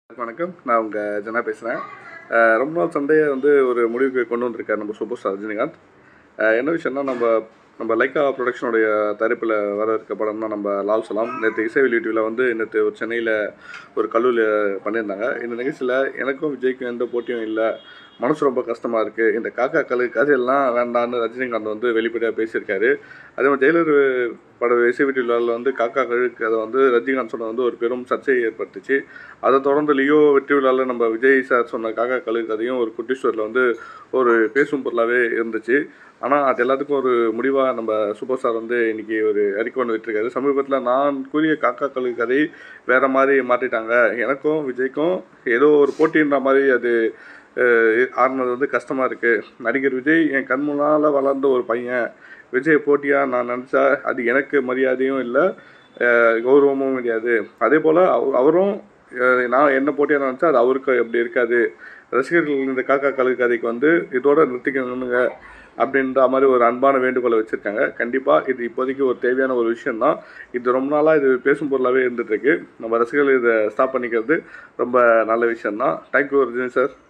வணக்கம் நான் உங்கள் ஜனா பேசுகிறேன் ரொம்ப நாள் சண்டையை வந்து ஒரு முடிவுக்கு கொண்டு வந்திருக்கார் நம்ம சூப்பர் ஸ்டார் ரஜினிகாந்த் அஹ் என்ன விஷயம்னா நம்ம நம்ம லைக்கா ப்ரொடக்ஷனுடைய தரப்பில் வர இருக்க படம் தான் நம்ம லால் சலாம் நேற்று இசை வெளியீட்டில் வந்து நேற்று ஒரு சென்னையில் ஒரு கல்லூரியில் பண்ணியிருந்தாங்க இந்த நிகழ்ச்சியில் எனக்கும் விஜய்க்கும் எந்த போட்டியும் இல்லை மனசு ரொம்ப கஷ்டமாக இருக்குது இந்த காக்கா கலு கதையெல்லாம் வேண்டான்னு ரஜினிகாந்த் வந்து வெளிப்படையாக பேசியிருக்காரு அதே மாதிரி ஜெயிலர் பட இசை வீட்டில் வந்து காக்கா கழுக்கு அதை வந்து ரஜினிகாந்த் சொன்னது வந்து ஒரு பெரும் சர்ச்சையை ஏற்படுத்துச்சு அதை தொடர்ந்து லியோ வெற்றி விழாவில் நம்ம விஜய் சார் சொன்ன காக்கா கழு கதையும் ஒரு குட்டி ஸ்டோரில் வந்து ஒரு பேசும் பொருளாகவே இருந்துச்சு ஆனால் அது எல்லாத்துக்கும் ஒரு முடிவாக நம்ம சூப்பர் ஸ்டார் வந்து இன்னைக்கு ஒரு அறிக்கை ஒன்று விட்டுருக்காரு சமீபத்தில் நான் கூறிய காக்கா கழு கதை வேற மாதிரி மாற்றிட்டாங்க எனக்கும் விஜய்க்கும் ஏதோ ஒரு போட்டின்ற மாதிரி அது அஹ், ஆடினது வந்து கஷ்டமாக இருக்குது நடிகர் விஜய் என் கண் முன்னால் வளர்ந்த ஒரு பையன் விஜய் போட்டியாக நான் நினச்சா அது எனக்கு மரியாதையும் இல்லை கௌரவமும் கிடையாது அதே போல் அவரும் அஹ், நான் என்ன போட்டியாக நினச்சா அது அவருக்கு அப்படி இருக்காது ரசிகர்கள் இந்த காக்கா கழு கதைக்கு வந்து இதோட நிறுத்திக்கணுங்க அப்படின்ற மாதிரி ஒரு அன்பான வேண்டுகோளை வச்சுருக்காங்க கண்டிப்பாக இது இப்போதைக்கு ஒரு தேவையான ஒரு விஷயம்தான் இது ரொம்ப நாளாக இது பேசும் பொருளாகவே இருந்துகிட்ருக்கு நம்ம ரசிகர்கள் இதை ஸ்டாப் பண்ணிக்கிறது ரொம்ப நல்ல விஷயம்தான் தேங்க்யூ ரஜினி சார்